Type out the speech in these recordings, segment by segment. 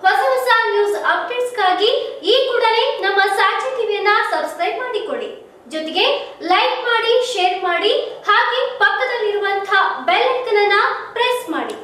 ಹೊಸ ಹೊಸ ನ್ಯೂಸ್ ಅಪ್ಡೇಟ್ಸ್ಗಾಗಿ ಈ ಕೂಡಲೇ ನಮ್ಮ ಸಾಕ್ಷಿ ಟಿವಿಯನ್ನ ಸಬ್ಸ್ಕ್ರೈಬ್ ಮಾಡಿಕೊಳ್ಳಿ ಜೊತೆಗೆ ಲೈಕ್ ಮಾಡಿ ಶೇರ್ ಮಾಡಿ ಹಾಗೆ ಪಕ್ಕದಲ್ಲಿರುವಂತಹ ಬೆಲ್ ಐಕನ್ ಅನ್ನ ಪ್ರೆಸ್ ಮಾಡಿ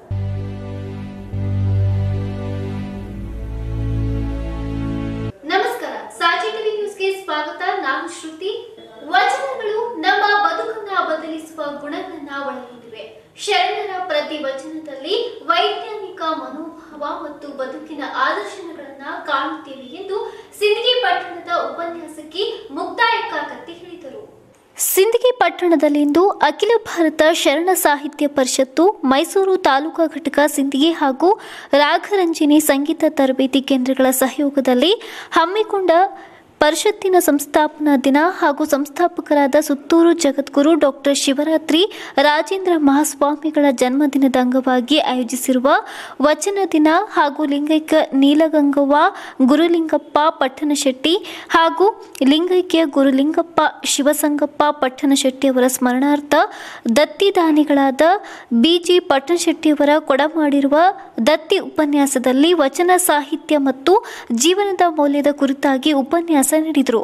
ನಮಸ್ಕಾರ ಸಾಚಿ ಟಿವಿ ನ್ಯೂಸ್ಗೆ ಸ್ವಾಗತ ನಾನು ಶ್ರುತಿ ವಚನಗಳು ನಮ್ಮ ಬದುಕನ್ನ ಬದಲಿಸುವ ಗುಣಗಳನ್ನ ಒಳಗೊಂಡಿವೆ ಶರಣರ ಪ್ರತಿ ವಚನದಲ್ಲಿ ವೈಜ್ಞಾನಿಕ ಮನೋಭಾವ ಮತ್ತು ಬದುಕಿನ ಆದರ್ಶಗಳನ್ನ ಕಾಣುತ್ತೇವೆ ಎಂದು ಸಿಂದಗಿ ಪಟ್ಟಣದ ಉಪನ್ಯಾಸಕಿ ಮುಕ್ತಾಯ ಕಾಕತ್ತಿ ಹೇಳಿದರು ಸಿಂದಗಿ ಪಟ್ಟಣದಲ್ಲಿಂದು ಅಖಿಲ ಭಾರತ ಶರಣ ಸಾಹಿತ್ಯ ಪರಿಷತ್ತು ಮೈಸೂರು ತಾಲೂಕಾ ಘಟಕ ಸಿಂದಗಿ ಹಾಗೂ ರಾಘರಂಜಿನಿ ಸಂಗೀತ ತರಬೇತಿ ಕೇಂದ್ರಗಳ ಸಹಯೋಗದಲ್ಲಿ ಹಮ್ಮಿಕೊಂಡ ಪರಿಷತ್ತಿನ ಸಂಸ್ಥಾಪನಾ ದಿನ ಹಾಗೂ ಸಂಸ್ಥಾಪಕರಾದ ಸುತ್ತೂರು ಜಗದ್ಗುರು ಡಾಕ್ಟರ್ ಶಿವರಾತ್ರಿ ರಾಜೇಂದ್ರ ಮಹಾಸ್ವಾಮಿಗಳ ಜನ್ಮದಿನದ ಅಂಗವಾಗಿ ಆಯೋಜಿಸಿರುವ ವಚನ ದಿನ ಹಾಗೂ ಲಿಂಗೈಕ್ಯ ನೀಲಗಂಗವ್ವ ಗುರುಲಿಂಗಪ್ಪ ಪಟ್ಟಣಶೆಟ್ಟಿ ಹಾಗೂ ಲಿಂಗೈಕ್ಯ ಗುರುಲಿಂಗಪ್ಪ ಶಿವಸಂಗಪ್ಪ ಪಟ್ಟಣಶೆಟ್ಟಿಯವರ ಸ್ಮರಣಾರ್ಥ ದತ್ತಿದಾನಿಗಳಾದ ಬಿಜಿ ಪಟ್ಟಣಶೆಟ್ಟಿಯವರ ಕೊಡಮಾಡಿರುವ ದತ್ತಿ ಉಪನ್ಯಾಸದಲ್ಲಿ ವಚನ ಸಾಹಿತ್ಯ ಮತ್ತು ಜೀವನದ ಮೌಲ್ಯದ ಕುರಿತಾಗಿ ಉಪನ್ಯಾಸ ನೀಡಿದರು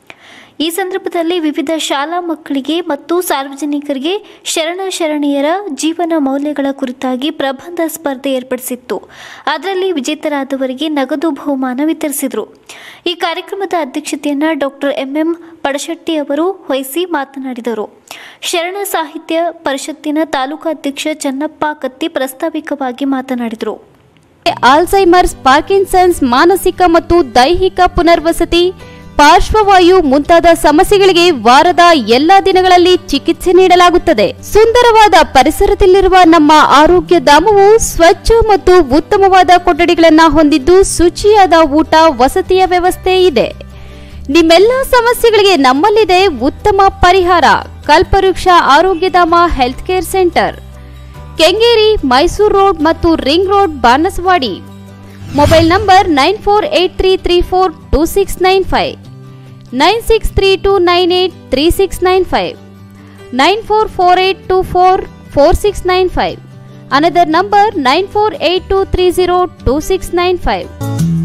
ಈ ಸಂದರ್ಭದಲ್ಲಿ ವಿವಿಧ ಶಾಲಾ ಮಕ್ಕಳಿಗೆ ಮತ್ತು ಸಾರ್ವಜನಿಕರಿಗೆ ಶರಣ ಶರಣೆಯರ ಜೀವನ ಮೌಲ್ಯಗಳ ಕುರಿತಾಗಿ ಪ್ರಬಂಧ ಸ್ಪರ್ಧೆ ಏರ್ಪಡಿಸಿತ್ತು ಅದರಲ್ಲಿ ವಿಜೇತರಾದವರಿಗೆ ನಗದು ಬಹುಮಾನ ವಿತರಿಸಿದರು ಈ ಕಾರ್ಯಕ್ರಮದ ಅಧ್ಯಕ್ಷತೆಯನ್ನು ಡಾಕ್ಟರ್ ಎಂಎಂ ಪಡಶೆಟ್ಟಿ ಅವರು ವಹಿಸಿ ಮಾತನಾಡಿದರು ಶರಣ ಸಾಹಿತ್ಯ ಪರಿಷತ್ತಿನ ತಾಲೂಕಾಧ್ಯಕ್ಷ ಚನ್ನಪ್ಪ ಕತ್ತಿ ಪ್ರಾಸ್ತಾವಿಕವಾಗಿ ಮಾತನಾಡಿದರು ಆಲ್ಝೈಮರ್ಸ್ ಪಾರ್ಕಿನ್ಸನ್ಸ್ ಮಾನಸಿಕ ಮತ್ತು ದೈಹಿಕ ಪುನರ್ವಸತಿ ಪಾರ್ಶ್ವವಾಯು ಮುಂತಾದ ಸಮಸ್ಯೆಗಳಿಗೆ ವಾರದ ಎಲ್ಲಾ ದಿನಗಳಲ್ಲಿ ಚಿಕಿತ್ಸೆ ನೀಡಲಾಗುತ್ತದೆ ಸುಂದರವಾದ ಪರಿಸರದಲ್ಲಿರುವ ನಮ್ಮ ಆರೋಗ್ಯ ಧಾಮವು ಸ್ವಚ್ಛ ಮತ್ತು ಉತ್ತಮವಾದ ಕೊಠಡಿಗಳನ್ನು ಹೊಂದಿದ್ದು ಶುಚಿಯಾದ ಊಟ ವಸತಿಯ ವ್ಯವಸ್ಥೆ ಇದೆ ನಿಮ್ಮೆಲ್ಲ ಸಮಸ್ಯೆಗಳಿಗೆ ನಮ್ಮಲ್ಲಿದೆ ಉತ್ತಮ ಪರಿಹಾರ Kalpavriksha Arogyadhama health care centre Kengeri Mysore road ಮತ್ತು ring road Banaswadi mobile number nine four eight three three four two six nine five nine six three two nine eight three six nine five nine four four eight two four four six nine five another number nine four eight two three zero two six nine five